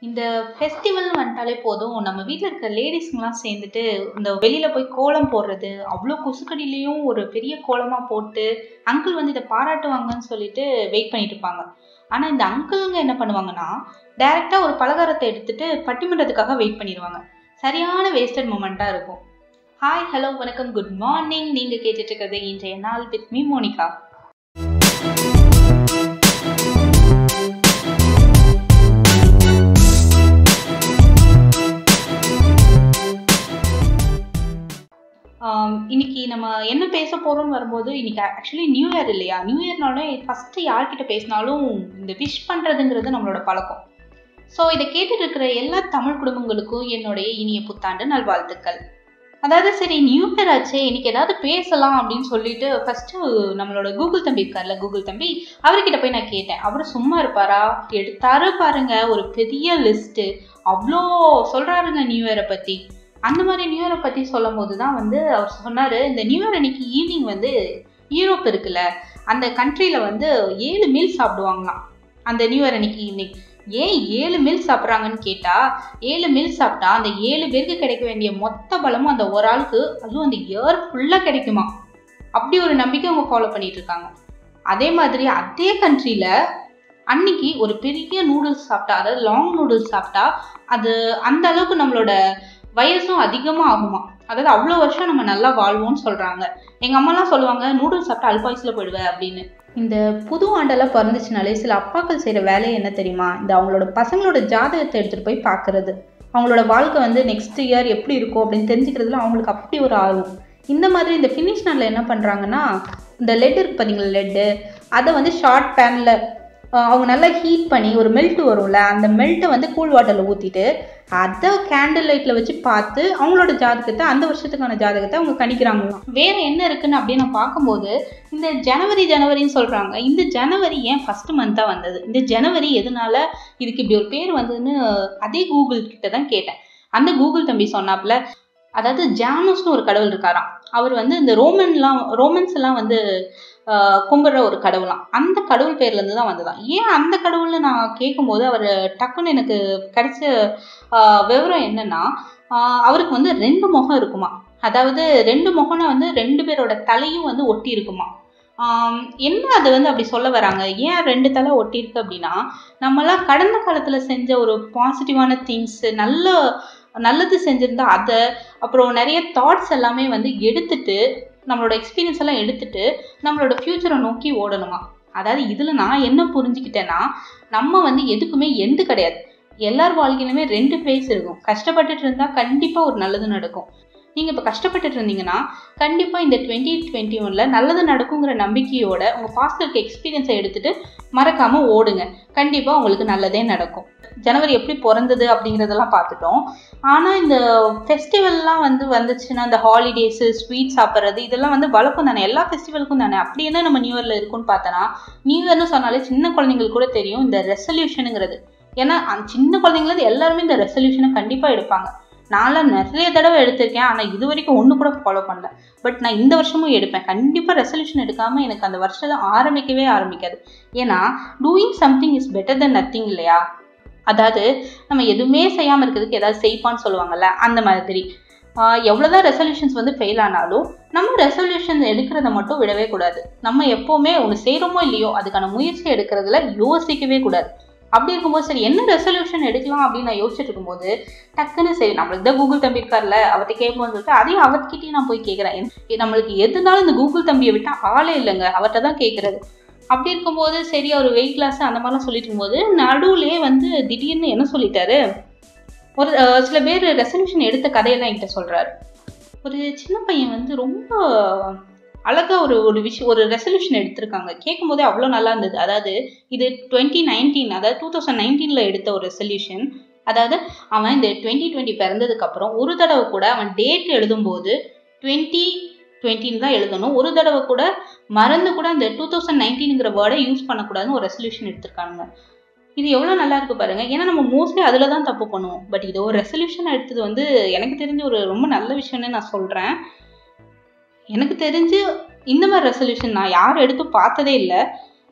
இந்த ஃபெஸ்டிவல் வந்துட்டாலே போதும் நம்ம வீட்டில் இருக்க லேடிஸ்ங்கெலாம் சேர்ந்துட்டு இந்த வெளியில் போய் கோலம் போடுறது அவ்வளோ கொசுக்கடியிலையும் ஒரு பெரிய கோலமாக போட்டு அங்கிள் வந்து இதை பாராட்டுவாங்கன்னு சொல்லிட்டு வெயிட் பண்ணிட்டு இருப்பாங்க ஆனால் இந்த அங்கிளுங்க என்ன பண்ணுவாங்கன்னா டைரெக்டாக ஒரு பலகாரத்தை எடுத்துட்டு பட்டிமன்றத்துக்காக வெயிட் பண்ணிடுவாங்க சரியான வேஸ்டட் மூமெண்ட்டாக இருக்கும் ஹாய் ஹலோ வணக்கம் குட் மார்னிங் நீங்கள் கேட்டுட்டு இருக்கிறது இன்றைய நாள் வித் மீ மோனிகா ஆம், இன்னைக்கு நம்ம என்ன பேச போறோம்னு வரும்போது இன்னைக்கு ஆக்சுவலி நியூ இயர் இல்லையா நியூ இயர்னாலே ஃபர்ஸ்ட் யார்கிட்ட பேசினாலும் இந்த விஷ் பண்றதுங்கிறது நம்மளோட பழக்கம் ஸோ இதை கேட்டுட்டு இருக்கிற எல்லா தமிழ் குடும்பங்களுக்கும் என்னுடைய இனிய புத்தாண்டு நல்வாழ்த்துக்கள் அதாவது சரி நியூ இயர் ஆச்சே இன்னைக்கு ஏதாவது பேசலாம் அப்படின்னு சொல்லிட்டு ஃபர்ஸ்ட் நம்மளோட கூகுள் தம்பி இருக்கார்ல கூகுள் தம்பி அவர்கிட்ட போய் நான் கேட்டேன் அவர் சும்மா இருப்பாரா எடுத்தாரு பாருங்க ஒரு பெரிய லிஸ்ட் அவ்வளோ சொல்றாருங்க நியூ இயரை பத்தி அந்த மாதிரி நியூ இயரை பற்றி சொல்லும் போது தான் வந்து அவர் சொன்னார் இந்த நியூ இயர் அன்னைக்கு ஈவினிங் வந்து யூரோப் இருக்குல்ல அந்த கண்ட்ரியில் வந்து ஏழு மீல் சாப்பிடுவாங்களாம் அந்த நியூ இயர் அன்னைக்கு ஈவினிங் ஏன் ஏழு மீல் சாப்பிட்றாங்கன்னு கேட்டால் ஏழு மீல் சாப்பிட்டா அந்த ஏழு பேருக்கு கிடைக்க வேண்டிய மொத்த பலமும் அந்த ஒரு ஆளுக்கு அதுவும் அந்த இயர் ஃபுல்லாக கிடைக்குமா அப்படி ஒரு நம்பிக்கை அவங்க ஃபாலோ பண்ணிட்டு இருக்காங்க அதே மாதிரி அதே கண்ட்ரியில் அன்னைக்கு ஒரு பெரிய நூடுல்ஸ் சாப்பிட்டா அதாவது லாங் நூடுல்ஸ் சாப்பிட்டா அது அந்த அளவுக்கு நம்மளோட வயசும் அதிகமாக ஆகுமா அதாவது அவ்வளோ வருஷம் நம்ம நல்லா வாழ்வோம்னு சொல்கிறாங்க எங்கள் அம்மாலாம் சொல்லுவாங்க நூடுல்ஸ் சாப்பிட்டா அல்பாயுஸில் போயிடுவேன் அப்படின்னு இந்த புது ஆண்டெல்லாம் பிறந்துச்சுனாலே சில அப்பாக்கள் செய்கிற வேலை என்ன தெரியுமா இந்த அவங்களோட பசங்களோட ஜாதகத்தை எடுத்துகிட்டு போய் பார்க்குறது அவங்களோட வாழ்க்கை வந்து நெக்ஸ்ட் இயர் எப்படி இருக்கும் அப்படின்னு தெரிஞ்சுக்கிறதுல அவங்களுக்கு அப்படி ஒரு ஆர்வம் இந்த மாதிரி இந்த ஃபினிஷ் நாளில் என்ன பண்ணுறாங்கன்னா இந்த லெட் இருக்கு பார்த்தீங்களா லெட்டு அதை வந்து ஷார்ட் பேனில் அவங்க நல்லா ஹீட் பண்ணி ஒரு மெல்ட் வரும்ல அந்த மெல்ட்டை வந்து கூல் வாட்டரில் ஊற்றிட்டு அதை கேண்டில் லைட்டில் வச்சு பார்த்து அவங்களோட ஜாதகத்தை அந்த வருஷத்துக்கான ஜாதகத்தை அவங்க கணிக்கிறாங்களாம் வேற என்ன இருக்குன்னு அப்படின்னு நான் பார்க்கும்போது இந்த ஜனவரி ஜனவரின்னு சொல்கிறாங்க இந்த ஜனவரி ஏன் ஃபர்ஸ்ட் மந்த்தாக வந்தது இந்த ஜனவரி எதனால இதுக்கு இப்படி ஒரு பேர் வந்ததுன்னு அதே கூகுள் கிட்ட தான் கேட்டேன் அந்த கூகுள் தம்பி சொன்னாப்புல அதாவது ஜானோஸ்னு ஒரு கடவுள் இருக்காராம் அவர் வந்து இந்த ரோமன்லாம் ரோமன்ஸ் எல்லாம் வந்து ஆஹ் கும்பிடுற ஒரு கடவுளாம் அந்த கடவுள் பேர்லேருந்து தான் வந்ததாம் ஏன் அந்த கடவுள்னு நான் கேட்கும்போது அவர் டக்குன்னு எனக்கு கிடைச்ச ஆஹ் விவரம் என்னன்னா ஆஹ் அவருக்கு வந்து ரெண்டு முகம் இருக்குமா அதாவது ரெண்டு முகம்னா வந்து ரெண்டு பேரோட தலையும் வந்து ஒட்டி இருக்குமா ஆம், என்ன அது வந்து அப்படி சொல்ல வராங்க ஏன் ரெண்டு தலை ஒட்டி இருக்கு அப்படின்னா நம்மலாம் கடந்த காலத்துல செஞ்ச ஒரு பாசிட்டிவான திங்ஸ் நல்ல நல்லது செஞ்சிருந்தா அதை அப்புறம் நிறைய தாட்ஸ் எல்லாமே வந்து எடுத்துட்டு நம்மளோட எக்ஸ்பீரியன்ஸ் எல்லாம் எடுத்துட்டு நம்மளோட ஃப்யூச்சரை நோக்கி ஓடணுமா அதாவது இதில் நான் என்ன புரிஞ்சுக்கிட்டேன்னா நம்ம வந்து எதுக்குமே எண்டு கிடையாது எல்லார் வாழ்க்கையிலுமே ரெண்டு ஃபேஸ் இருக்கும் கஷ்டப்பட்டுட்டு இருந்தால் கண்டிப்பாக ஒரு நல்லது நடக்கும் நீங்கள் இப்போ கஷ்டப்பட்டுட்டு இருந்தீங்கன்னா கண்டிப்பாக இந்த டுவெண்ட்டி டுவெண்ட்டி ஒனில் நல்லது நடக்குங்கிற நம்பிக்கையோட உங்கள் பாஸ்ட் இருக்க எக்ஸ்பீரியன்ஸை எடுத்துட்டு மறக்காமல் ஓடுங்க கண்டிப்பாக உங்களுக்கு நல்லதே நடக்கும் ஜனவரி எப்படி பிறந்தது அப்படிங்கிறதெல்லாம் பார்த்துட்டோம் ஆனால் இந்த ஃபெஸ்டிவல்லாம் வந்து வந்துச்சுன்னா இந்த ஹாலிடேஸு ஸ்வீட் சாப்பிட்றது இதெல்லாம் வந்து வழக்கம் தானே எல்லா ஃபெஸ்டிவலுக்கும் தானே அப்படி என்ன நம்ம நியூ இயரில் இருக்குன்னு பார்த்தோன்னா நியூ இயர்னு சொன்னாலே சின்ன குழந்தைங்களுக்கு கூட தெரியும் இந்த ரெசல்யூஷனுங்கிறது ஏன்னா அந்த சின்ன குழந்தைங்களது எல்லாருமே இந்த ரெசல்யூஷனை கண்டிப்பாக எடுப்பாங்க நான்லாம் நிறைய தடவை எடுத்திருக்கேன் ஆனால் இது வரைக்கும் ஒன்று கூட ஃபாலோ பண்ணல பட் நான் இந்த வருஷமும் எடுப்பேன் கண்டிப்பாக ரெசல்யூஷன் எடுக்காமல் எனக்கு அந்த வருஷம் ஆரம்பிக்கவே ஆரம்பிக்காது ஏன்னா doing something is better then nothing இல்லையா அதாவது நம்ம எதுவுமே செய்யாமல் இருக்கிறதுக்கு ஏதாவது செய்ப்பான்னு சொல்லுவாங்கல்ல அந்த மாதிரி ஆஹ் எவ்வளவுதான் ரெசல்யூஷன்ஸ் வந்து ஃபெயில் ஆனாலும் நம்ம ரெசல்யூஷன் எடுக்கிறத மட்டும் விடவே கூடாது நம்ம எப்போவுமே ஒன்று செய்கிறோமோ இல்லையோ அதுக்கான முயற்சி எடுக்கிறதுல யோசிக்கவே கூடாது அப்படி இருக்கும்போது சரி என்ன ரெசல்யூஷன் எடுக்கலாம் அப்படின்னு நான் யோசிச்சுட்டு இருக்கும்போது டக்குன்னு சரி நம்மளுக்கு தான் கூகுள் தம்பி இருக்கார்ல அவர்கிட்ட கேட்போம்னு சொல்லிட்டு அதையும் அவர்கிட்டயும் நான் போய் கேட்குறேன் நம்மளுக்கு எதுனாலும் இந்த கூகுள் தம்பியை விட்டா ஆளே இல்லைங்க அவர்கிட்ட தான் கேட்குறது அப்படி இருக்கும்போது சரி அவர் வெயிட் கிளாஸ் அந்த மாதிரிலாம் சொல்லிட்டு இருக்கும்போது நடுவுலயே வந்து திடீர்னு என்ன சொல்லிட்டாரு ஒரு அஹ், சில பேர் ரெசல்யூஷன் எடுத்த கதையெல்லாம் என்கிட்ட சொல்றாரு ஒரு சின்ன பையன் வந்து ரொம்ப அழகா ஒரு ஒரு விஷயம் ஒரு ரெசல்யூஷன் எடுத்திருக்காங்க கேட்கும் போதே அவ்வளோ நல்லா இருந்தது அதாவது இது டுவெண்ட்டி நைன்டீன் அதாவது டூ தௌசண்ட் நைன்டீனில் எடுத்த ஒரு ரெசல்யூஷன் அதாவது அவன் இந்த டுவெண்ட்டி டுவெண்ட்டி பிறந்ததுக்கு அப்புறம் ஒரு தடவை கூட அவன் டேட் எழுதும்போது டுவெண்ட்டி டுவெண்ட்டின்னு தான் எழுதணும் ஒரு தடவை கூட மறந்து கூட அந்த டூ தௌசண்ட் நைன்டீனுங்கிற வேர்டை யூஸ் பண்ணக்கூடாதுன்னு ஒரு ரெசல்யூஷன் எடுத்திருக்காங்க இது எவ்வளோ நல்லா இருக்கு பாருங்க ஏன்னா நம்ம மோஸ்ட்லி அதில் தான் தப்பு பண்ணுவோம் பட் இது ஒரு ரெசல்யூஷன் எடுத்தது வந்து எனக்கு தெரிஞ்ச ஒரு ரொம்ப நல்ல விஷயம்னு நான் சொல்கிறேன் எனக்கு தெரிஞ்சு இந்த மாதிரி ரெசல்யூஷன் நான் யாரும் எடுத்து பார்த்ததே இல்லை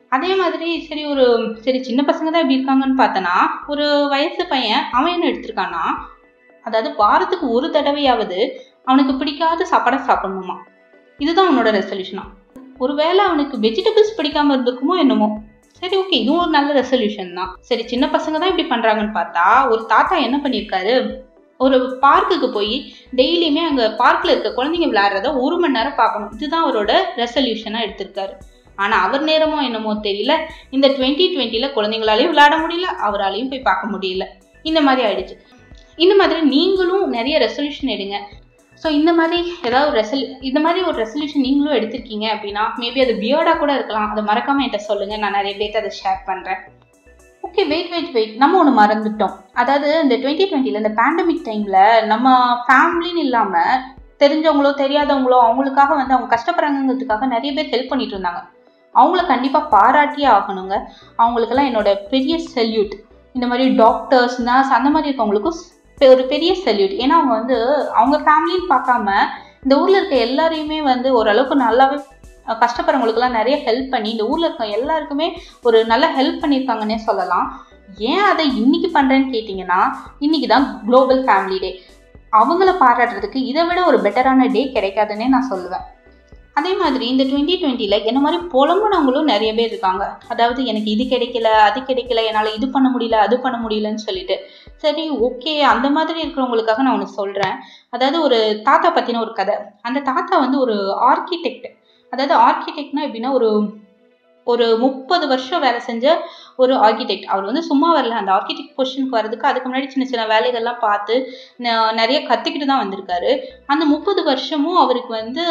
அதே மாதிரி சரி ஒரு சரி சின்ன பசங்க தான் இப்படி இருக்காங்கன்னு பார்த்தனா ஒரு வயசு பையன் அவன் என்ன எடுத்திருக்கான்னா அதாவது வாரத்துக்கு ஒரு தடவையாவது அவனுக்கு பிடிக்காத சாப்பாடை சாப்பிடணுமா இதுதான் அவனோட ரெசல்யூஷனா ஒருவேளை அவனுக்கு வெஜிடபிள்ஸ் பிடிக்காம இருந்திருக்குமோ என்னமோ சரி ஓகே இதுவும் ஒரு நல்ல ரெசல்யூஷன் தான் சரி சின்ன பசங்க தான் இப்படி பண்றாங்கன்னு பார்த்தா ஒரு தாத்தா என்ன பண்ணியிருக்காரு ஒரு பார்க்குக்கு போய் டெய்லியுமே அங்கே பார்க்கில் இருக்க குழந்தைங்க விளையாடுறத ஒரு மணி நேரம் பார்க்கணும் இதுதான் அவரோட ரெசல்யூஷனாக எடுத்திருக்காரு ஆனால் அவர் நேரமோ என்னமோ தெரியல இந்த டுவெண்ட்டி டுவெண்ட்டியில் குழந்தைங்களாலையும் விளையாட முடியல அவராலையும் போய் பார்க்க முடியல இந்த மாதிரி ஆயிடுச்சு இந்த மாதிரி நீங்களும் நிறைய ரெசல்யூஷன் எடுங்க ஸோ இந்த மாதிரி ஏதாவது ரெசல் இந்த மாதிரி ஒரு ரெசல்யூஷன் நீங்களும் எடுத்திருக்கீங்க அப்படின்னா மேபி அது பியர்டாக கூட இருக்கலாம் அதை மறக்காமல் என்கிட்ட சொல்லுங்கள் நான் நிறைய பேர்த்து அதை ஷேர் பண்ணுறேன் ஓகே வெயிட் வெயிட் வெயிட் நம்ம ஒன்று மறந்துட்டோம் அதாவது இந்த டுவெண்ட்டி டுவெண்ட்டியில் இந்த பேண்டமிக் டைமில் நம்ம ஃபேமிலின்னு இல்லாமல் தெரிஞ்சவங்களோ தெரியாதவங்களோ அவங்களுக்காக வந்து அவங்க கஷ்டப்படுறாங்கிறதுக்காக நிறைய பேர் ஹெல்ப் பண்ணிட்டு இருந்தாங்க அவங்கள கண்டிப்பாக பாராட்டியே ஆகணுங்க அவங்களுக்கெல்லாம் என்னோட பெரிய செல்யூட் இந்த மாதிரி டாக்டர்ஸ் நர்ஸ் அந்த மாதிரி இருக்கவங்களுக்கும் ஒரு பெரிய செல்யூட் ஏன்னா அவங்க வந்து அவங்க ஃபேமிலின்னு பார்க்காம இந்த ஊரில் இருக்க எல்லாரையுமே வந்து ஓரளவுக்கு நல்லாவே கஷ்டப்படுறவங்களுக்குலாம் நிறைய ஹெல்ப் பண்ணி இந்த ஊரில் இருக்க எல்லாருக்குமே ஒரு நல்ல ஹெல்ப் பண்ணியிருக்காங்கன்னே சொல்லலாம் ஏன் அதை இன்னைக்கு பண்ணுறேன்னு கேட்டிங்கன்னா இன்னைக்கு தான் குளோபல் ஃபேமிலி டே அவங்கள பாராட்டுறதுக்கு இதை விட ஒரு பெட்டரான டே கிடைக்காதுன்னே நான் சொல்லுவேன் அதே மாதிரி இந்த டுவெண்ட்டி டுவெண்ட்டியில் என்ன மாதிரி புலம்புனவங்களும் நிறைய பேர் இருக்காங்க அதாவது எனக்கு இது கிடைக்கல அது கிடைக்கல என்னால் இது பண்ண முடியல அது பண்ண முடியலன்னு சொல்லிட்டு சரி ஓகே அந்த மாதிரி இருக்கிறவங்களுக்காக நான் ஒன்று சொல்கிறேன் அதாவது ஒரு தாத்தா பற்றின ஒரு கதை அந்த தாத்தா வந்து ஒரு ஆர்கிடெக்ட் அதாவது ஆர்கிடெக்ட்னா எப்படின்னா ஒரு ஒரு முப்பது வருஷம் வேலை செஞ்ச ஒரு ஆர்கிடெக்ட் அவர் வந்து சும்மா வரல அந்த ஆர்கிடெக்ட் பொசிஷனுக்கு வரதுக்கு அதுக்கு முன்னாடி சின்ன சின்ன வேலைகள்லாம் பார்த்து நிறைய கற்றுக்கிட்டு தான் வந்திருக்காரு அந்த முப்பது வருஷமும் அவருக்கு வந்து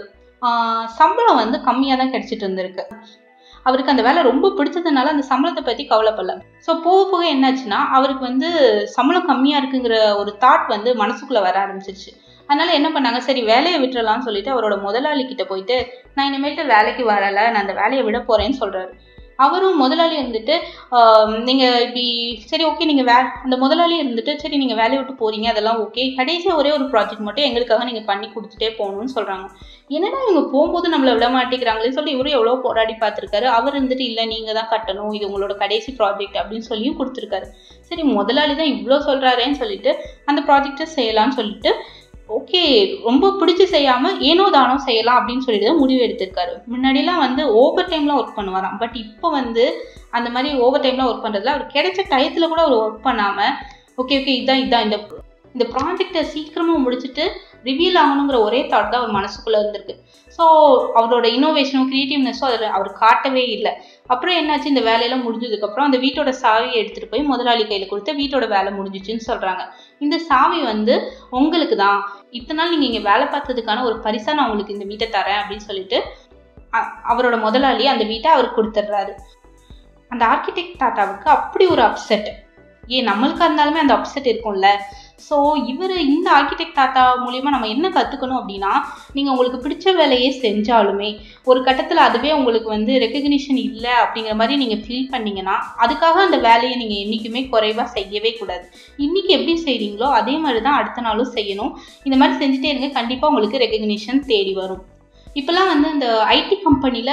சம்பளம் வந்து கம்மியாக தான் கிடைச்சிட்டு இருந்திருக்கு அவருக்கு அந்த வேலை ரொம்ப பிடிச்சதுனால அந்த சம்பளத்தை பற்றி கவலைப்படல ஸோ போக போக என்னாச்சுன்னா அவருக்கு வந்து சம்பளம் கம்மியாக இருக்குங்கிற ஒரு தாட் வந்து மனசுக்குள்ளே வர ஆரம்பிச்சிருச்சு அதனால என்ன பண்ணாங்க சரி வேலையை விட்டுறலாம்னு சொல்லிட்டு அவரோட முதலாளி கிட்ட போயிட்டு நான் இனிமேல்ட்டு வேலைக்கு வரலை நான் அந்த வேலையை விட போறேன்னு சொல்றாரு அவரும் முதலாளி வந்துட்டு நீங்கள் இப்படி சரி ஓகே நீங்கள் வே அந்த முதலாளி இருந்துட்டு சரி நீங்கள் வேலையை விட்டு போறீங்க அதெல்லாம் ஓகே கடைசியாக ஒரே ஒரு ப்ராஜெக்ட் மட்டும் எங்களுக்காக நீங்கள் பண்ணி கொடுத்துட்டே போகணும்னு சொல்கிறாங்க என்னன்னா இவங்க போகும்போது நம்மளை விட மாட்டேங்கிறாங்களேன்னு சொல்லி இவரும் எவ்வளோ போராடி பார்த்துருக்காரு அவர் இருந்துட்டு இல்லை நீங்கள் தான் கட்டணும் இது உங்களோட கடைசி ப்ராஜெக்ட் அப்படின்னு சொல்லியும் கொடுத்துருக்காரு சரி முதலாளி தான் இவ்வளோ சொல்கிறாரேன்னு சொல்லிட்டு அந்த ப்ராஜெக்டை செய்யலாம்னு சொல்லிட்டு ஓகே ரொம்ப பிடிச்சி செய்யாம ஏனோ தானோ செய்யலாம் அப்படின்னு சொல்லிட்டு முடிவு எடுத்திருக்காரு முன்னாடிலாம் வந்து ஓவர் டைம்லாம் ஒர்க் பண்ணுவாராம் பட் இப்போ வந்து அந்த மாதிரி ஓவர் டைம்லாம் ஒர்க் பண்றதுல அவர் கிடைச்ச டயத்துல கூட அவர் ஒர்க் பண்ணாம ஓகே ஓகே இதான் இதான் இந்த இந்த ப்ராஜெக்டை சீக்கிரமா முடிச்சுட்டு ரிவீல் ஆகணுங்கிற ஒரே தாட் தான் அவர் மனசுக்குள்ள இருந்திருக்கு ஸோ அவரோட இன்னோவேஷனும் கிரியேட்டிவ்னஸும் அதில் அவர் காட்டவே இல்லை அப்புறம் என்னாச்சு இந்த வேலையெல்லாம் முடிஞ்சதுக்கப்புறம் அந்த வீட்டோட சாவியை எடுத்துகிட்டு போய் முதலாளி கையில் கொடுத்து வீட்டோட வேலை முடிஞ்சிச்சுன்னு சொல்கிறாங்க இந்த சாவி வந்து உங்களுக்கு தான் இத்தனை நாள் நீங்கள் இங்கே வேலை பார்த்ததுக்கான ஒரு பரிசாக நான் உங்களுக்கு இந்த வீட்டை தரேன் அப்படின்னு சொல்லிட்டு அவரோட முதலாளி அந்த வீட்டை அவர் கொடுத்துட்றாரு அந்த ஆர்கிடெக்ட் தாத்தாவுக்கு அப்படி ஒரு அப்செட் ஏன் நம்மளுக்கா இருந்தாலுமே அந்த அப்செட் இருக்கும்ல ஸோ இவர் இந்த ஆர்கிடெக்ட் தாத்தா மூலியமா நம்ம என்ன கற்றுக்கணும் அப்படின்னா நீங்கள் உங்களுக்கு பிடிச்ச வேலையே செஞ்சாலுமே ஒரு கட்டத்தில் அதுவே உங்களுக்கு வந்து ரெக்கக்னிஷன் இல்லை அப்படிங்கிற மாதிரி நீங்கள் ஃபீல் பண்ணீங்கன்னா அதுக்காக அந்த வேலையை நீங்கள் என்றைக்குமே குறைவாக செய்யவே கூடாது இன்றைக்கி எப்படி செய்கிறீங்களோ அதே மாதிரி தான் அடுத்த நாளும் செய்யணும் இந்த மாதிரி செஞ்சுட்டே இருங்க கண்டிப்பாக உங்களுக்கு ரெக்கக்னிஷன் தேடி வரும் இப்போல்லாம் வந்து இந்த ஐடி கம்பெனியில்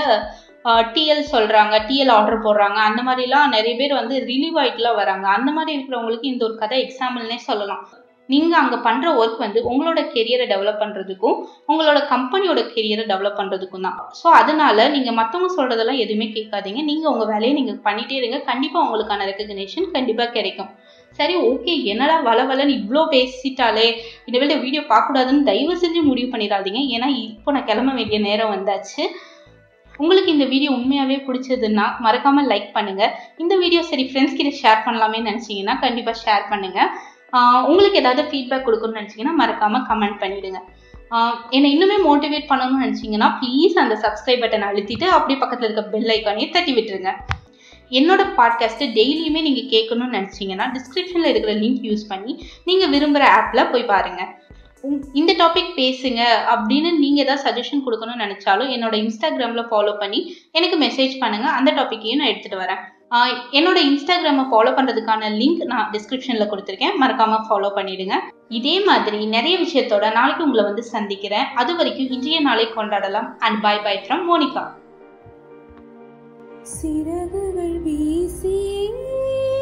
டிஎல் சொல்கிறாங்க டிஎல் ஆர்டர் போடுறாங்க அந்த மாதிரிலாம் நிறைய பேர் வந்து ரிலீவ் ஆகிட்டுலாம் வராங்க அந்த மாதிரி இருக்கிறவங்களுக்கு இந்த ஒரு கதை எக்ஸாம்பிள்னே சொல்லலாம் நீங்கள் அங்கே பண்ணுற ஒர்க் வந்து உங்களோட கெரியரை டெவலப் பண்ணுறதுக்கும் உங்களோட கம்பெனியோட கெரியரை டெவலப் பண்ணுறதுக்கும் தான் ஸோ அதனால நீங்கள் மற்றவங்க சொல்கிறதெல்லாம் எதுவுமே கேட்காதீங்க நீங்கள் உங்கள் வேலையை நீங்கள் பண்ணிகிட்டே இருங்க கண்டிப்பாக உங்களுக்கான ரெக்கக்னேஷன் கண்டிப்பாக கிடைக்கும் சரி ஓகே என்னடா வள வளன்னு இவ்வளோ பேசிட்டாலே இனிமேல் வீடியோ பார்க்கக்கூடாதுன்னு தயவு செஞ்சு முடிவு பண்ணிடாதீங்க ஏன்னா இப்போ நான் கிளம்ப வேண்டிய நேரம் வந்தாச்சு உங்களுக்கு இந்த வீடியோ உண்மையாகவே பிடிச்சதுன்னா மறக்காமல் லைக் பண்ணுங்கள் இந்த வீடியோ சரி ஃப்ரெண்ட்ஸ் கிட்ட ஷேர் பண்ணலாமே நினச்சிங்கன்னா கண்டிப்பாக ஷேர் பண்ணுங்கள் உங்களுக்கு ஏதாவது ஃபீட்பேக் கொடுக்கணும்னு நினச்சிங்கன்னா மறக்காமல் கமெண்ட் பண்ணிவிடுங்க என்னை இன்னுமே மோட்டிவேட் பண்ணணும்னு நினச்சிங்கன்னா ப்ளீஸ் அந்த சப்ஸ்கிரைப் பட்டன் அழுத்திட்டு அப்படியே பக்கத்தில் இருக்க பெல் ஐக்கானையும் தட்டி விட்டுருங்க என்னோட பாட்காஸ்ட்டு டெய்லியுமே நீங்கள் கேட்கணும்னு நினச்சிங்கன்னா டிஸ்கிரிப்ஷனில் இருக்கிற லிங்க் யூஸ் பண்ணி நீங்கள் விரும்புகிற ஆப்பில் போய் பாருங்கள் இந்த டாபிக் பேசுங்க அப்படின்னு நீங்கள் ஏதாவது சஜஷன் கொடுக்கணும்னு நினச்சாலும் என்னோட இன்ஸ்டாகிராமில் ஃபாலோ பண்ணி எனக்கு மெசேஜ் பண்ணுங்கள் அந்த டாப்பிக்கையும் நான் எடுத்துகிட்டு வரேன் என்னோட இன்ஸ்டாகிராமை ஃபாலோ பண்ணுறதுக்கான லிங்க் நான் டிஸ்கிரிப்ஷனில் கொடுத்துருக்கேன் மறக்காமல் ஃபாலோ பண்ணிடுங்க இதே மாதிரி நிறைய விஷயத்தோட நாளைக்கு உங்களை வந்து சந்திக்கிறேன் அது வரைக்கும் இன்றைய நாளை கொண்டாடலாம் and bye bye from Monika சிறகுகள் வீசியே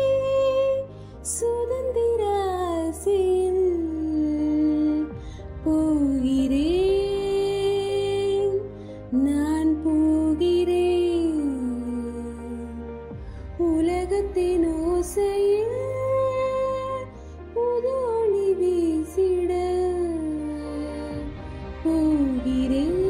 சுதந்திர ஆசையில் போகிறேன் நான் போகிறேன் உலகத்தின் ஓசையில் புது ஒளி வீசிட போகிறேன்